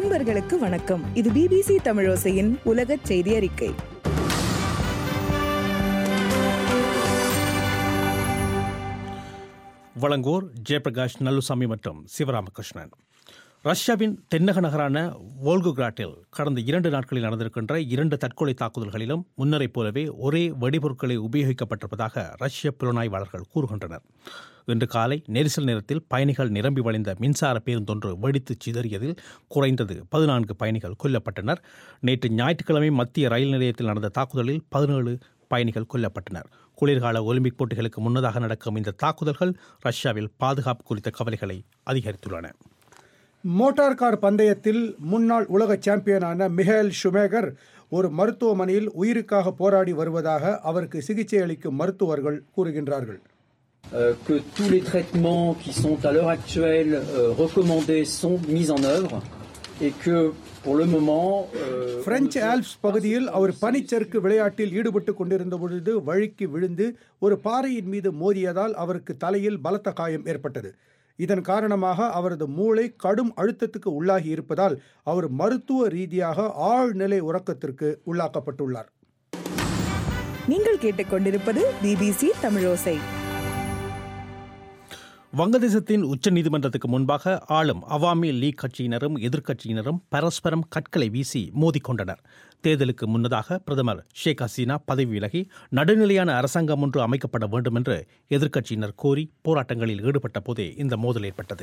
நண்பர்களுக்கு வணக்கம் இது பிபிசி தமிழோசையின் உலக செய்தி அறிக்கை வழங்கோர் ஜெயபிரகாஷ் நல்லுசாமி மற்றும் சிவராமகிருஷ்ணன் ரஷ்யாவின் தென்னக நகரான வோல்குகிராட்டில் கடந்த இரண்டு நாட்களில் நடந்திருக்கின்ற இரண்டு தற்கொலை தாக்குதல்களிலும் முன்னரைப் போலவே ஒரே வெடிபொருட்களை உபயோகிக்கப்பட்டிருப்பதாக ரஷ்ய புலனாய்வாளர்கள் கூறுகின்றனர் இன்று காலை நெரிசல் நேரத்தில் பயணிகள் நிரம்பி வழிந்த மின்சார பேருந்தொன்று வெடித்து சிதறியதில் குறைந்தது பதினான்கு பயணிகள் கொல்லப்பட்டனர் நேற்று ஞாயிற்றுக்கிழமை மத்திய ரயில் நிலையத்தில் நடந்த தாக்குதலில் பதினேழு பயணிகள் கொல்லப்பட்டனர் குளிர்கால ஒலிம்பிக் போட்டிகளுக்கு முன்னதாக நடக்கும் இந்த தாக்குதல்கள் ரஷ்யாவில் பாதுகாப்பு குறித்த கவலைகளை அதிகரித்துள்ளன மோட்டார் கார் பந்தயத்தில் முன்னாள் உலக சாம்பியனான மிஹேல் ஷுமேகர் ஒரு மருத்துவமனையில் உயிருக்காக போராடி வருவதாக அவருக்கு சிகிச்சை அளிக்கும் மருத்துவர்கள் கூறுகின்றார்கள் euh, que tous les traitements qui sont à l'heure actuelle euh, recommandés sont mis en œuvre et que pour le moment euh, French Alps பகுதியில் அவர் பனிச்சறுக்கு விளையாட்டில் ஈடுபட்டு கொண்டிருந்த பொழுது வழுக்கி விழுந்து ஒரு பாறையின் மீது மோதியதால் அவருக்கு தலையில் பலத்த காயம் ஏற்பட்டது இதன் காரணமாக அவரது மூளை கடும் அழுத்தத்துக்கு உள்ளாகி இருப்பதால் அவர் மருத்துவ ரீதியாக ஆழ்நிலை உறக்கத்திற்கு உள்ளாக்கப்பட்டுள்ளார் நீங்கள் கேட்டுக்கொண்டிருப்பது பிபிசி தமிழோசை வங்கதேசத்தின் உச்ச நீதிமன்றத்துக்கு முன்பாக ஆளும் அவாமி லீக் கட்சியினரும் எதிர்க்கட்சியினரும் பரஸ்பரம் கற்களை வீசி மோதிக்கொண்டனர் தேர்தலுக்கு முன்னதாக பிரதமர் ஷேக் ஹசீனா பதவி விலகி நடுநிலையான அரசாங்கம் ஒன்று அமைக்கப்பட வேண்டும் என்று எதிர்க்கட்சியினர் கோரி போராட்டங்களில் ஈடுபட்ட போதே இந்த மோதல் ஏற்பட்டது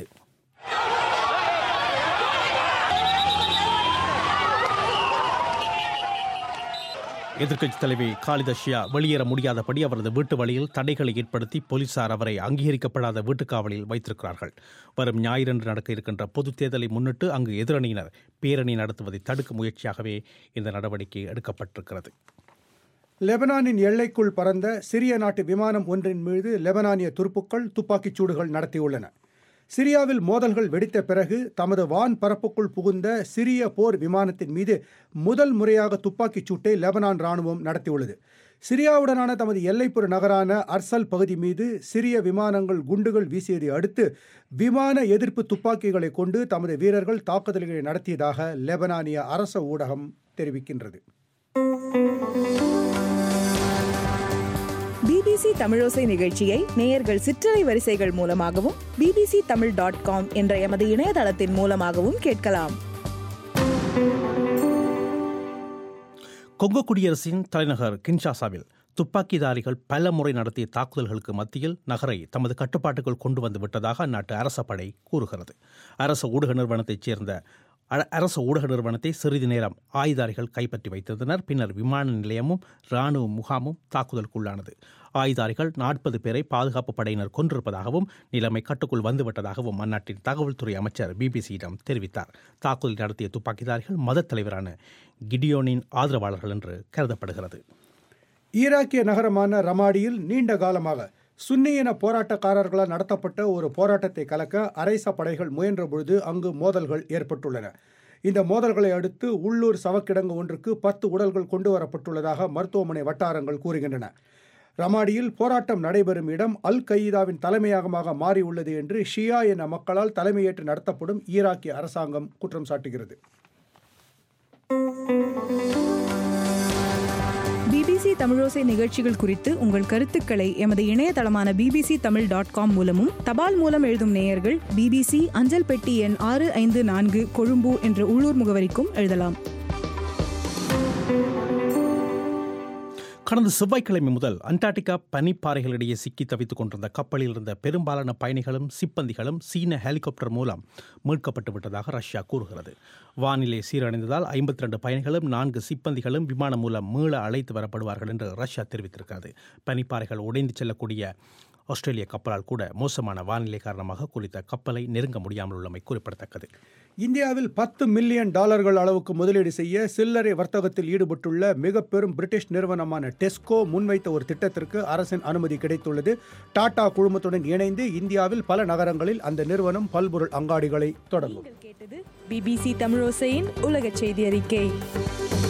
எதிர்க்கட்சித் தலைவி காலித ஷியா வெளியேற முடியாதபடி அவரது வீட்டு வழியில் தடைகளை ஏற்படுத்தி போலீசார் அவரை அங்கீகரிக்கப்படாத வீட்டுக்காவலில் வைத்திருக்கிறார்கள் வரும் ஞாயிறன்று நடக்க இருக்கின்ற பொதுத் தேர்தலை முன்னிட்டு அங்கு எதிரணியினர் பேரணி நடத்துவதை தடுக்கும் முயற்சியாகவே இந்த நடவடிக்கை எடுக்கப்பட்டிருக்கிறது லெபனானின் எல்லைக்குள் பறந்த சிரிய நாட்டு விமானம் ஒன்றின் மீது லெபனானிய துருப்புக்கள் துப்பாக்கிச் சூடுகள் நடத்தியுள்ளன சிரியாவில் மோதல்கள் வெடித்த பிறகு தமது வான் பரப்புக்குள் புகுந்த சிரிய போர் விமானத்தின் மீது முதல் முறையாக துப்பாக்கிச் சூட்டை லெபனான் ராணுவம் நடத்தியுள்ளது சிரியாவுடனான தமது எல்லைப்புற நகரான அர்சல் பகுதி மீது சிரிய விமானங்கள் குண்டுகள் வீசியதை அடுத்து விமான எதிர்ப்பு துப்பாக்கிகளை கொண்டு தமது வீரர்கள் தாக்குதல்களை நடத்தியதாக லெபனானிய அரச ஊடகம் தெரிவிக்கின்றது பிபிசி தமிழோசை நிகழ்ச்சியை நேயர்கள் சிற்றலை வரிசைகள் மூலமாகவும் பிபிசி தமிழ் டாட் காம் என்ற எமது இணையதளத்தின் மூலமாகவும் கேட்கலாம் கொங்கோ குடியரசின் தலைநகர் கின்ஷாசாவில் துப்பாக்கிதாரிகள் பல முறை நடத்திய தாக்குதல்களுக்கு மத்தியில் நகரை தமது கட்டுப்பாட்டுக்குள் கொண்டு வந்து விட்டதாக அந்நாட்டு அரச படை கூறுகிறது அரசு ஊடக நிறுவனத்தைச் சேர்ந்த அ- அரசு ஊடக நிறுவனத்தை சிறிது நேரம் ஆயுதாரிகள் கைப்பற்றி வைத்திருந்தனர் பின்னர் விமான நிலையமும் இராணுவ முகாமும் தாக்குதலுக்குள்ளானது ஆயுதாரிகள் நாற்பது பேரை பாதுகாப்பு படையினர் கொன்றிருப்பதாகவும் நிலைமை கட்டுக்குள் வந்துவிட்டதாகவும் அந்நாட்டின் தகவல் துறை அமைச்சர் பிபிசியிடம் தெரிவித்தார் தாக்குதல் நடத்திய துப்பாக்கிதாரிகள் மதத் தலைவரான கிடியோனின் ஆதரவாளர்கள் என்று கருதப்படுகிறது ஈராக்கிய நகரமான ரமாடியில் நீண்ட காலமாக சுன்னியின போராட்டக்காரர்களால் நடத்தப்பட்ட ஒரு போராட்டத்தை கலக்க அரைச படைகள் முயன்றபொழுது அங்கு மோதல்கள் ஏற்பட்டுள்ளன இந்த மோதல்களை அடுத்து உள்ளூர் சவக்கிடங்கு ஒன்றுக்கு பத்து உடல்கள் கொண்டு வரப்பட்டுள்ளதாக மருத்துவமனை வட்டாரங்கள் கூறுகின்றன ரமாடியில் போராட்டம் நடைபெறும் இடம் அல் கயீதாவின் தலைமையகமாக மாறியுள்ளது என்று ஷியா என மக்களால் தலைமையேற்று நடத்தப்படும் ஈராக்கிய அரசாங்கம் குற்றம் சாட்டுகிறது பிபிசி தமிழோசை நிகழ்ச்சிகள் குறித்து உங்கள் கருத்துக்களை எமது இணையதளமான பிபிசி தமிழ் டாட் காம் மூலமும் தபால் மூலம் எழுதும் நேயர்கள் பிபிசி அஞ்சல் பெட்டி எண் ஆறு ஐந்து நான்கு கொழும்பு என்ற உள்ளூர் முகவரிக்கும் எழுதலாம் கடந்த செவ்வாய்க்கிழமை முதல் அண்டார்டிகா பனிப்பாறைகளிடையே சிக்கி தவித்துக் கொண்டிருந்த கப்பலில் இருந்த பெரும்பாலான பயணிகளும் சிப்பந்திகளும் சீன ஹெலிகாப்டர் மூலம் மீட்கப்பட்டு விட்டதாக ரஷ்யா கூறுகிறது வானிலை சீரடைந்ததால் ஐம்பத்தி ரெண்டு பயணிகளும் நான்கு சிப்பந்திகளும் விமானம் மூலம் மீள அழைத்து வரப்படுவார்கள் என்று ரஷ்யா தெரிவித்திருக்கிறது பனிப்பாறைகள் உடைந்து செல்லக்கூடிய ஆஸ்திரேலிய கப்பலால் கூட மோசமான வானிலை காரணமாக குறித்த கப்பலை நெருங்க முடியாமல் உள்ளமை குறிப்பிடத்தக்கது இந்தியாவில் பத்து மில்லியன் டாலர்கள் அளவுக்கு முதலீடு செய்ய சில்லறை வர்த்தகத்தில் ஈடுபட்டுள்ள மிக பெரும் பிரிட்டிஷ் நிறுவனமான டெஸ்கோ முன்வைத்த ஒரு திட்டத்திற்கு அரசின் அனுமதி கிடைத்துள்ளது டாடா குழுமத்துடன் இணைந்து இந்தியாவில் பல நகரங்களில் அந்த நிறுவனம் பல்பொருள் அங்காடிகளை தொடங்கும் கேட்டது பிபிசி தமிழோசையின் உலக செய்தி அறிக்கை